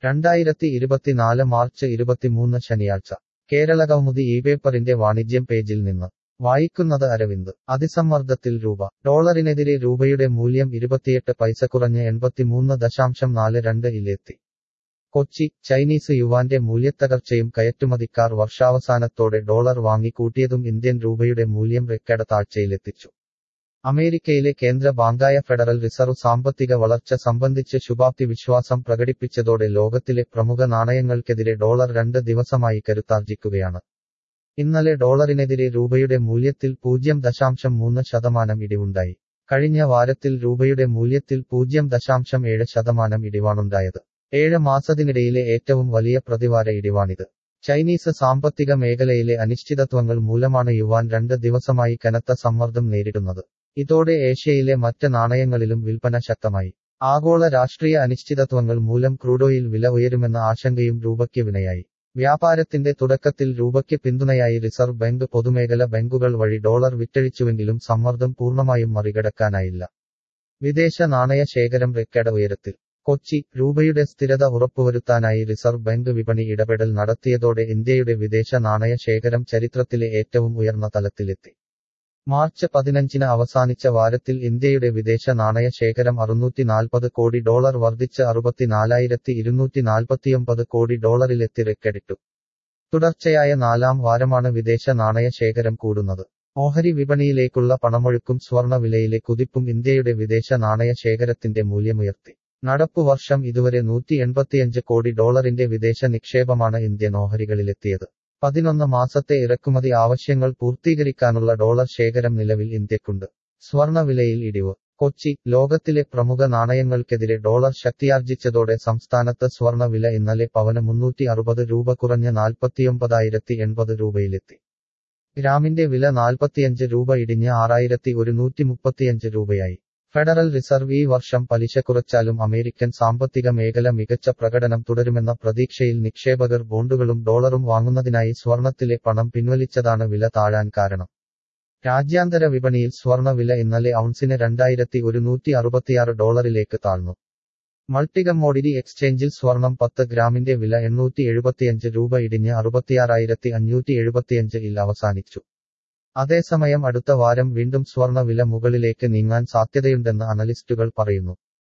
രണ്ടായിരത്തി ഇരുപത്തിനാല് മാർച്ച് ഇരുപത്തിമൂന്ന് ശനിയാഴ്ച കേരളകൗമുദി ഈ പേപ്പറിന്റെ വാണിജ്യം പേജിൽ നിന്ന് വായിക്കുന്നത് അരവിന്ദ് അതിസമ്മർദ്ദത്തിൽ രൂപ ഡോളറിനെതിരെ രൂപയുടെ മൂല്യം ഇരുപത്തിയെട്ട് പൈസ കുറഞ്ഞ് എൺപത്തിമൂന്ന് ദശാംശം നാല് രണ്ട് ഇലെത്തി കൊച്ചി ചൈനീസ് യുവാന്റെ മൂല്യത്തകർച്ചയും കയറ്റുമതിക്കാർ വർഷാവസാനത്തോടെ ഡോളർ വാങ്ങിക്കൂട്ടിയതും ഇന്ത്യൻ രൂപയുടെ മൂല്യം റെക്കോർഡ് താഴ്ചയിലെത്തിച്ചു അമേരിക്കയിലെ കേന്ദ്ര ബാങ്കായ ഫെഡറൽ റിസർവ് സാമ്പത്തിക വളർച്ച സംബന്ധിച്ച് ശുഭാപ്തി വിശ്വാസം പ്രകടിപ്പിച്ചതോടെ ലോകത്തിലെ പ്രമുഖ നാണയങ്ങൾക്കെതിരെ ഡോളർ രണ്ട് ദിവസമായി കരുത്താർജിക്കുകയാണ് ഇന്നലെ ഡോളറിനെതിരെ രൂപയുടെ മൂല്യത്തിൽ പൂജ്യം ദശാംശം മൂന്ന് ശതമാനം ഇടിവുണ്ടായി കഴിഞ്ഞ വാരത്തിൽ രൂപയുടെ മൂല്യത്തിൽ പൂജ്യം ദശാംശം ഏഴ് ശതമാനം ഇടിവാണുണ്ടായത് ഏഴ് മാസത്തിനിടയിലെ ഏറ്റവും വലിയ പ്രതിവാര ഇടിവാണിത് ചൈനീസ് സാമ്പത്തിക മേഖലയിലെ അനിശ്ചിതത്വങ്ങൾ മൂലമാണ് യുവാൻ രണ്ട് ദിവസമായി കനത്ത സമ്മർദ്ദം നേരിടുന്നത് ഇതോടെ ഏഷ്യയിലെ മറ്റ് നാണയങ്ങളിലും വിൽപ്പന ശക്തമായി ആഗോള രാഷ്ട്രീയ അനിശ്ചിതത്വങ്ങൾ മൂലം ക്രൂഡോയിൽ വില ഉയരുമെന്ന ആശങ്കയും രൂപയ്ക്ക് വിനയായി വ്യാപാരത്തിന്റെ തുടക്കത്തിൽ രൂപയ്ക്ക് പിന്തുണയായി റിസർവ് ബാങ്ക് പൊതുമേഖല ബാങ്കുകൾ വഴി ഡോളർ വിറ്റഴിച്ചുവെങ്കിലും സമ്മർദ്ദം പൂർണ്ണമായും മറികടക്കാനായില്ല വിദേശ നാണയ ശേഖരം റെക്കോർഡ് ഉയരത്തിൽ കൊച്ചി രൂപയുടെ സ്ഥിരത ഉറപ്പുവരുത്താനായി റിസർവ് ബാങ്ക് വിപണി ഇടപെടൽ നടത്തിയതോടെ ഇന്ത്യയുടെ വിദേശ നാണയ ശേഖരം ചരിത്രത്തിലെ ഏറ്റവും ഉയർന്ന തലത്തിലെത്തി മാർച്ച് പതിനഞ്ചിന് അവസാനിച്ച വാരത്തിൽ ഇന്ത്യയുടെ വിദേശ നാണയ ശേഖരം അറുന്നൂറ്റി നാൽപ്പത് കോടി ഡോളർ വർദ്ധിച്ച് അറുപത്തിനാലായിരത്തി ഇരുന്നൂറ്റി നാൽപ്പത്തിയൊമ്പത് കോടി ഡോളറിലെത്തി റെക്കഡിട്ടു തുടർച്ചയായ നാലാം വാരമാണ് വിദേശ നാണയ ശേഖരം കൂടുന്നത് ഓഹരി വിപണിയിലേക്കുള്ള പണമൊഴുക്കും സ്വർണ വിലയിലെ കുതിപ്പും ഇന്ത്യയുടെ വിദേശ നാണയ ശേഖരത്തിന്റെ മൂല്യമുയർത്തി നടപ്പു വർഷം ഇതുവരെ നൂറ്റി എൺപത്തിയഞ്ച് കോടി ഡോളറിന്റെ വിദേശ നിക്ഷേപമാണ് ഇന്ത്യൻ ഓഹരികളിലെത്തിയത് പതിനൊന്ന് മാസത്തെ ഇറക്കുമതി ആവശ്യങ്ങൾ പൂർത്തീകരിക്കാനുള്ള ഡോളർ ശേഖരം നിലവിൽ ഇന്ത്യക്കുണ്ട് സ്വർണ വിലയിൽ ഇടിവ് കൊച്ചി ലോകത്തിലെ പ്രമുഖ നാണയങ്ങൾക്കെതിരെ ഡോളർ ശക്തിയാർജിച്ചതോടെ സംസ്ഥാനത്ത് സ്വർണ വില ഇന്നലെ പവന് മുന്നൂറ്റി അറുപത് രൂപ കുറഞ്ഞ് നാൽപ്പത്തിയൊമ്പതായിരത്തി എൺപത് രൂപയിലെത്തി ഗ്രാമിന്റെ വില നാൽപ്പത്തിയഞ്ച് രൂപ ഇടിഞ്ഞ് ആറായിരത്തി ഒരുന്നൂറ്റി മുപ്പത്തിയഞ്ച് രൂപയായി ഫെഡറൽ റിസർവ് ഈ വർഷം പലിശ കുറച്ചാലും അമേരിക്കൻ സാമ്പത്തിക മേഖല മികച്ച പ്രകടനം തുടരുമെന്ന പ്രതീക്ഷയിൽ നിക്ഷേപകർ ബോണ്ടുകളും ഡോളറും വാങ്ങുന്നതിനായി സ്വർണത്തിലെ പണം പിൻവലിച്ചതാണ് വില താഴാൻ കാരണം രാജ്യാന്തര വിപണിയിൽ സ്വർണ വില ഇന്നലെ ഔൺസിന് രണ്ടായിരത്തി ഒരുന്നൂറ്റി അറുപത്തിയാറ് ഡോളറിലേക്ക് താഴ്ന്നു മൾട്ടികമ്മോഡിറ്റി എക്സ്ചേഞ്ചിൽ സ്വർണം പത്ത് ഗ്രാമിന്റെ വില എണ്ണൂറ്റി എഴുപത്തിയഞ്ച് രൂപ ഇടിഞ്ഞ് അറുപത്തിയാറായിരത്തി അഞ്ഞൂറ്റി എഴുപത്തിയഞ്ച് ഇൽ അവസാനിച്ചു അതേസമയം അടുത്ത വാരം വീണ്ടും സ്വർണ വില മുകളിലേക്ക് നീങ്ങാൻ സാധ്യതയുണ്ടെന്ന് അനലിസ്റ്റുകൾ പറയുന്നു